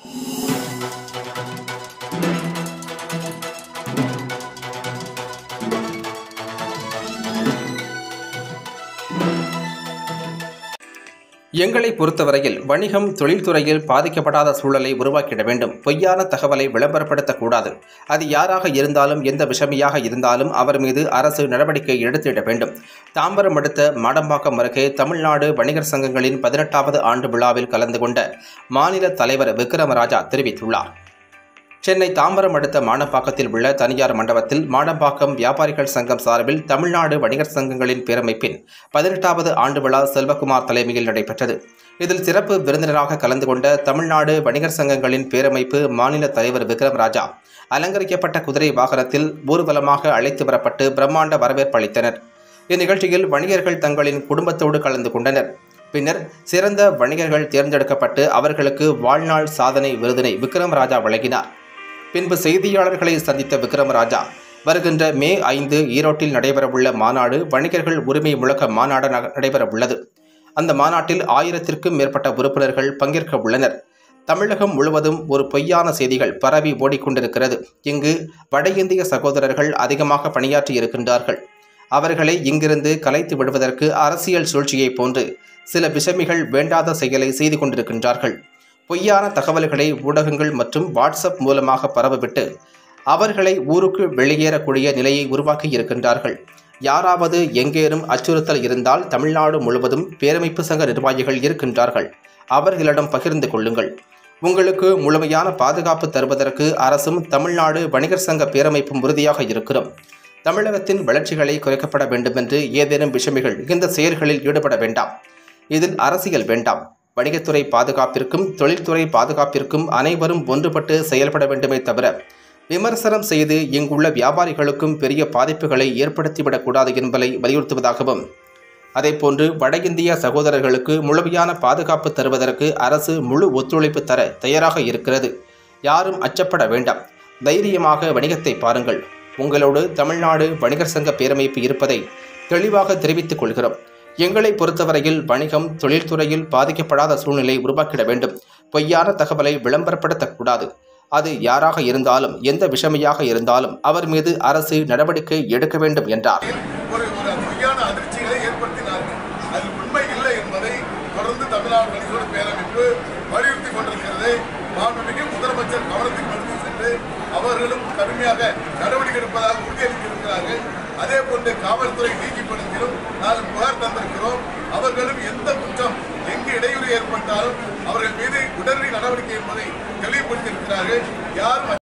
எங்களை பொறுத்தவரையில் வணிகம் தொழில்துறையில் பாதிக்கப்படாத சூழலை உருவாக்கிட வேண்டும் பொய்யான தகவலை விளம்பரப்படுத்தக்கூடாது அது யாராக இருந்தாலும் எந்த விஷமியாக இருந்தாலும் அவர் மீது அரசு நடவடிக்கை எடுத்திட வேண்டும் தாம்பரம் அடுத்த மாடம்பாக்கம் அருகே தமிழ்நாடு வணிகர் சங்கங்களின் பதினெட்டாவது ஆண்டு விழாவில் கலந்து கொண்ட மாநில தலைவர் விக்ரமராஜா தெரிவித்துள்ளார் சென்னை தாம்பரம் அடுத்த மாடம்பாக்கத்தில் உள்ள தனியார் மண்டபத்தில் மாடம்பாக்கம் வியாபாரிகள் சங்கம் சார்பில் தமிழ்நாடு வணிகர் சங்கங்களின் பேரமைப்பின் பதினெட்டாவது ஆண்டு விழா செல்வகுமார் தலைமையில் நடைபெற்றது இதில் சிறப்பு விருந்தினராக கலந்து கொண்ட தமிழ்நாடு வணிகர் சங்கங்களின் பேரமைப்பு மாநில தலைவர் விக்ரம் ராஜா அலங்கரிக்கப்பட்ட குதிரை வாகனத்தில் ஊர்வலமாக அழைத்து வரப்பட்டு பிரம்மாண்ட வரவேற்பு அளித்தனர் இந்நிகழ்ச்சியில் வணிகர்கள் தங்களின் குடும்பத்தோடு கலந்து கொண்டனர் பின்னர் சிறந்த வணிகர்கள் தேர்ந்தெடுக்கப்பட்டு அவர்களுக்கு வாழ்நாள் சாதனை விருதினை விக்ரம் ராஜா வழங்கினார் பின்பு செய்தியாளர்களை சந்தித்த விக்ரமராஜா வருகின்ற மே ஐந்து ஈரோட்டில் நடைபெறவுள்ள மாநாடு வணிகர்கள் உரிமை முழக்க மாநாடு ந- நடைபெறவுள்ளது அந்த மாநாட்டில் ஆயிரத்திற்கும் மேற்பட்ட உறுப்பினர்கள் பங்கேற்க உள்ளனர் தமிழகம் முழுவதும் ஒரு பொய்யான செய்திகள் பரவி ஓடிக்கொண்டிருக்கிறது இங்கு வட இந்திய சகோதரர்கள் அதிகமாக பணியாற்றி இருக்கின்றார்கள் அவர்களை இங்கிருந்து கலைத்து விடுவதற்கு அரசியல் சூழ்ச்சியைப் போன்று சில விஷமிகள் வேண்டாத செயலை செய்து கொண்டிருக்கின்றார்கள் பொய்யான தகவல்களை ஊடகங்கள் மற்றும் வாட்ஸ்அப் மூலமாக பரவவிட்டு அவர்களை ஊருக்கு வெளியேறக்கூடிய நிலையை உருவாக்கி இருக்கின்றார்கள் யாராவது எங்கேனும் அச்சுறுத்தல் இருந்தால் தமிழ்நாடு முழுவதும் பேரமைப்பு சங்க நிர்வாகிகள் இருக்கின்றார்கள் அவர்களிடம் பகிர்ந்து கொள்ளுங்கள் உங்களுக்கு முழுமையான பாதுகாப்பு தருவதற்கு அரசும் தமிழ்நாடு வணிகர் சங்க பேரமைப்பும் உறுதியாக இருக்கிறோம் தமிழகத்தின் வளர்ச்சிகளை குறைக்கப்பட வேண்டுமென்று ஏதேனும் விஷமிகள் இந்த செயல்களில் ஈடுபட வேண்டாம் இதில் அரசியல் வேண்டாம் வணிகத்துறை பாதுகாப்பிற்கும் தொழில்துறை பாதுகாப்பிற்கும் அனைவரும் ஒன்றுபட்டு செயல்பட வேண்டுமே தவிர விமர்சனம் செய்து இங்குள்ள வியாபாரிகளுக்கும் பெரிய பாதிப்புகளை ஏற்படுத்திவிடக்கூடாது என்பதை வலியுறுத்துவதாகவும் அதேபோன்று வட இந்திய சகோதரர்களுக்கு முழுமையான பாதுகாப்பு தருவதற்கு அரசு முழு ஒத்துழைப்பு தர தயாராக இருக்கிறது யாரும் அச்சப்பட வேண்டாம் தைரியமாக வணிகத்தை பாருங்கள் உங்களோடு தமிழ்நாடு வணிகர் சங்க பேரமைப்பு இருப்பதை தெளிவாக தெரிவித்துக் கொள்கிறோம் எங்களை பொறுத்தவரையில் வணிகம் தொழில்துறையில் பாதிக்கப்படாத சூழ்நிலை உருவாக்கிட வேண்டும் பொய்யான தகவலை விளம்பரப்படுத்தக்கூடாது அது யாராக இருந்தாலும் எந்த விஷமையாக இருந்தாலும் அவர் மீது அரசு நடவடிக்கை எடுக்க வேண்டும் என்றார் ஒரு ஒரு பொய்யான அதிர்ச்சிகளை ஏற்படுத்தினார்கள் அது உண்மை இல்லை என்பதை தொடர்ந்து தமிழ்நாடு வணிகோடு பேரமைப்பு வலியுறுத்தி கொண்டிருக்கிறது மாண்புமிகு முதலமைச்சர் கவனத்துக்கு எடுத்து சென்று அவர்களும் கடுமையாக நடவடிக்கை எடுப்பதாக உறுதியளித்திருக்கிறார்கள் அதே போன்று காவல்துறை நீக்கிப்படுத்திலும் நாங்கள் புகார் தந்திருக்கிறோம் அவர்களும் எந்த குற்றம் எங்கு இடையூறு ஏற்பட்டாலும் அவர்கள் மீது உடனடி நடவடிக்கை என்பதை தெளிவுபடுத்தியிருக்கிறார்கள் யாரும்